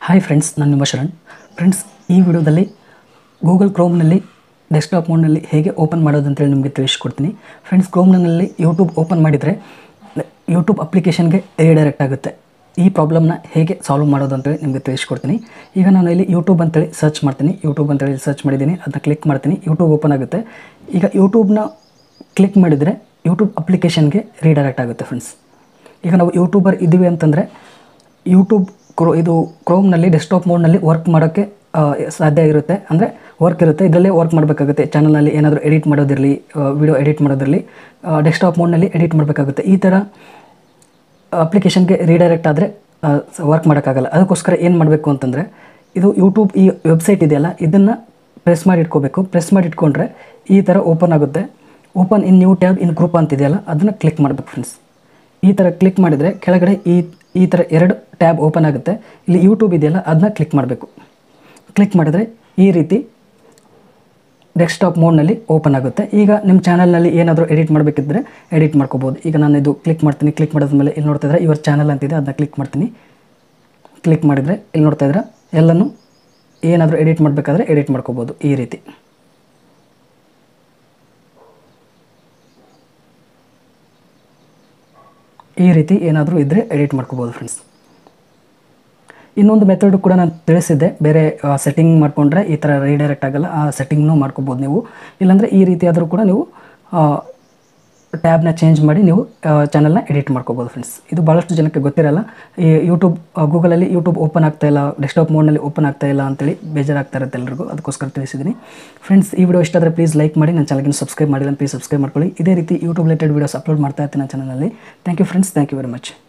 hi friends ನಾನು ನಿಮ್ಮ Sharan friends ಈ ವಿಡಿಯೋದಲ್ಲಿ ಗೂಗಲ್ ಕ್ರೋಮ್ನಲ್ಲಿ ಡೆಸ್ಕ್ಟಾಪ್ ಮೋಡ್ನಲ್ಲಿ ಹೇಗೆ ಓಪನ್ ಮಾಡೋದು ಅಂತೇಳಿ ನಿಮಗೆ ತಿಳಿಸ್ಕೊಡ್ತೀನಿ ಫ್ರೆಂಡ್ಸ್ ಕ್ರೋಮ್ನಲ್ಲಿ ಯೂಟ್ಯೂಬ್ ಓಪನ್ ಮಾಡಿದರೆ ಯೂಟ್ಯೂಬ್ ಅಪ್ಲಿಕೇಶನ್ಗೆ ರೀಡೈರೆಕ್ಟ್ ಆಗುತ್ತೆ ಈ ಪ್ರಾಬ್ಲಮ್ನ ಹೇಗೆ ಸಾಲ್ವ್ ಮಾಡೋದು ಅಂತೇಳಿ ನಿಮಗೆ ತಿಳಿಸ್ಕೊಡ್ತೀನಿ ಈಗ ನಾನು ಇಲ್ಲಿ ಯೂಟ್ಯೂಬ್ ಅಂತೇಳಿ ಸರ್ಚ್ ಮಾಡ್ತೀನಿ ಯೂಟ್ಯೂಬ್ ಅಂತೇಳಿ ಸರ್ಚ್ ಮಾಡಿದ್ದೀನಿ ಅದನ್ನ ಕ್ಲಿಕ್ ಮಾಡ್ತೀನಿ ಯೂಟ್ಯೂಬ್ ಓಪನ್ ಆಗುತ್ತೆ ಈಗ ಯೂಟ್ಯೂಬ್ನ ಕ್ಲಿಕ್ ಮಾಡಿದರೆ ಯೂಟ್ಯೂಬ್ ಅಪ್ಲಿಕೇಶನ್ಗೆ ರೀಡೈರೆಕ್ಟ್ ಆಗುತ್ತೆ ಫ್ರೆಂಡ್ಸ್ ಈಗ ನಾವು ಯೂಟ್ಯೂಬರ್ ಇದ್ದೀವಿ ಅಂತಂದರೆ ಯೂಟ್ಯೂಬ್ ಕ್ರೋ ಇದು ಕ್ರೋಮ್ನಲ್ಲಿ ಡೆಸ್ಕ್ಟಾಪ್ ಮೋಡ್ನಲ್ಲಿ ವರ್ಕ್ ಮಾಡೋಕ್ಕೆ ಆ, ಸಾಧ್ಯ ಇರುತ್ತೆ ಅಂದರೆ ವರ್ಕ್ ಇರುತ್ತೆ ಇದರಲ್ಲೇ ವರ್ಕ್ ಮಾಡಬೇಕಾಗುತ್ತೆ ಚಾನಲ್ನಲ್ಲಿ ಏನಾದರೂ ಎಡಿಟ್ ಮಾಡೋದಿರಲಿ ವಿಡಿಯೋ ಎಡಿಟ್ ಮಾಡೋದಿರಲಿ ಡೆಸ್ಕ್ಟಾಪ್ ಮೋಡ್ನಲ್ಲಿ ಎಡಿಟ್ ಮಾಡಬೇಕಾಗುತ್ತೆ ಈ ಥರ ಅಪ್ಲಿಕೇಶನ್ಗೆ ರೀಡೈರೆಕ್ಟ್ ಆದರೆ ವರ್ಕ್ ಮಾಡೋಕ್ಕಾಗಲ್ಲ ಅದಕ್ಕೋಸ್ಕರ ಏನು ಮಾಡಬೇಕು ಅಂತಂದರೆ ಇದು ಯೂಟ್ಯೂಬ್ ಈ ವೆಬ್ಸೈಟ್ ಇದೆಯಲ್ಲ ಇದನ್ನು ಪ್ರೆಸ್ ಮಾಡಿ ಇಟ್ಕೋಬೇಕು ಪ್ರೆಸ್ ಮಾಡಿ ಇಟ್ಕೊಂಡ್ರೆ ಈ ಥರ ಓಪನ್ ಆಗುತ್ತೆ open in new tab in group ಅಂತಿದೆಯಲ್ಲ ಅದನ್ನು ಕ್ಲಿಕ್ ಮಾಡಬೇಕು ಫ್ರೆಂಡ್ಸ್ ಈ ಥರ ಕ್ಲಿಕ್ ಮಾಡಿದರೆ ಕೆಳಗಡೆ ಈ ಈ ಥರ ಎರಡು ಟ್ಯಾಬ್ ಓಪನ್ ಆಗುತ್ತೆ ಇಲ್ಲಿ ಯೂಟ್ಯೂಬ್ ಇದೆಯಲ್ಲ ಅದನ್ನ ಕ್ಲಿಕ್ ಮಾಡಬೇಕು ಕ್ಲಿಕ್ ಮಾಡಿದರೆ ಈ ರೀತಿ ಡೆಸ್ಕ್ಟಾಪ್ ಮೋಡ್ನಲ್ಲಿ ಓಪನ್ ಆಗುತ್ತೆ ಈಗ ನಿಮ್ಮ ಚಾನಲ್ನಲ್ಲಿ ಏನಾದರೂ ಎಡಿಟ್ ಮಾಡಬೇಕಿದ್ರೆ ಎಡಿಟ್ ಮಾಡ್ಕೋಬೋದು ಈಗ ನಾನು ಇದು ಕ್ಲಿಕ್ ಮಾಡ್ತೀನಿ ಕ್ಲಿಕ್ ಮಾಡಿದ್ಮೇಲೆ ಇಲ್ಲಿ ನೋಡ್ತಾ ಇದ್ರೆ ಇವರ ಚಾನಲ್ ಅಂತಿದೆ ಅದನ್ನ ಕ್ಲಿಕ್ ಮಾಡ್ತೀನಿ ಕ್ಲಿಕ್ ಮಾಡಿದರೆ ಇಲ್ಲಿ ನೋಡ್ತಾ ಇದ್ರೆ ಎಲ್ಲನೂ ಏನಾದರೂ ಎಡಿಟ್ ಮಾಡಬೇಕಾದ್ರೆ ಎಡಿಟ್ ಮಾಡ್ಕೋಬೋದು ಈ ರೀತಿ ಈ ರೀತಿ ಏನಾದರೂ ಇದ್ದರೆ ಎಡಿಟ್ ಮಾಡ್ಕೋಬೋದು ಫ್ರೆಂಡ್ಸ್ ಇನ್ನೊಂದು ಮೆಥಡ್ ಕೂಡ ನಾನು ತಿಳಿಸಿದ್ದೆ ಬೇರೆ ಸೆಟ್ಟಿಂಗ್ ಮಾಡಿಕೊಂಡ್ರೆ ಈ ಥರ ರೀಡೈರೆಕ್ಟ್ ಆಗಲ್ಲ ಆ ಸೆಟ್ಟಿಂಗ್ನೂ ಮಾಡ್ಕೋಬೋದು ನೀವು ಇಲ್ಲಾಂದರೆ ಈ ರೀತಿ ಆದರೂ ಕೂಡ ನೀವು ಟ್ಯಾಬ್ನ ಚೇಂಜ್ ಮಾಡಿ ನೀವು ಚಾನಲ್ನ ಎಡಿಟ್ ಮಾಡ್ಕೋಬೋದು ಫ್ರೆಂಡ್ಸ್ ಇದು ಭಾಳಷ್ಟು ಜನಕ್ಕೆ ಗೊತ್ತಿರಲ್ಲ ಈ ಯೂಟ್ಯೂಬ್ ಗೂಗಲಲ್ಲಿ ಯೂಟ್ಯೂಬ್ ಓಪನ್ ಆಗ್ತಾ ಇಲ್ಲ ಡೆಸ್ಕ್ಟಾಪ್ ಮೋಡ್ನಲ್ಲಿ ಓಪನ್ ಆಗ್ತಾ ಇಲ್ಲ ಅಂತೇಳಿ ಬೇಜಾರಾಗ್ತಾ ಇರುತ್ತೆ ಎಲ್ರಿಗೂ ಅದಕ್ಕೋಸ್ಕರ ತಿಳಿಸಿದ್ದೀನಿ ಫ್ರೆಂಡ್ಸ್ ಈ ವಿಡಿಯೋ ಇಷ್ಟ ಆದರೆ ಪ್ಲೀಸ್ ಲೈಕ್ ಮಾಡಿ ನನ್ನ ಚಾನಲ್ಗೆ ಸಬ್ಸ್ಕ್ರೈಬ್ ಮಾಡಿಲ್ಲ ಪ್ಲೀಸ್ ಸಬ್ಸ್ಕ್ರೈಬ್ ಮಾಡ್ಕೊಳ್ಳಿ ಇದೇ ರೀತಿ ಯೂಟ್ಯೂಬ್ ರಿಲೇಟೆಡ್ ವೀಡಿಯೋಸ್ ಅಪ್ಲೋಡ್ ಮಾಡ್ತಾ ಇರ್ತೀನಿ ನನ್ನ ಚಾನಲಲ್ಲಿ thank you friends thank you very much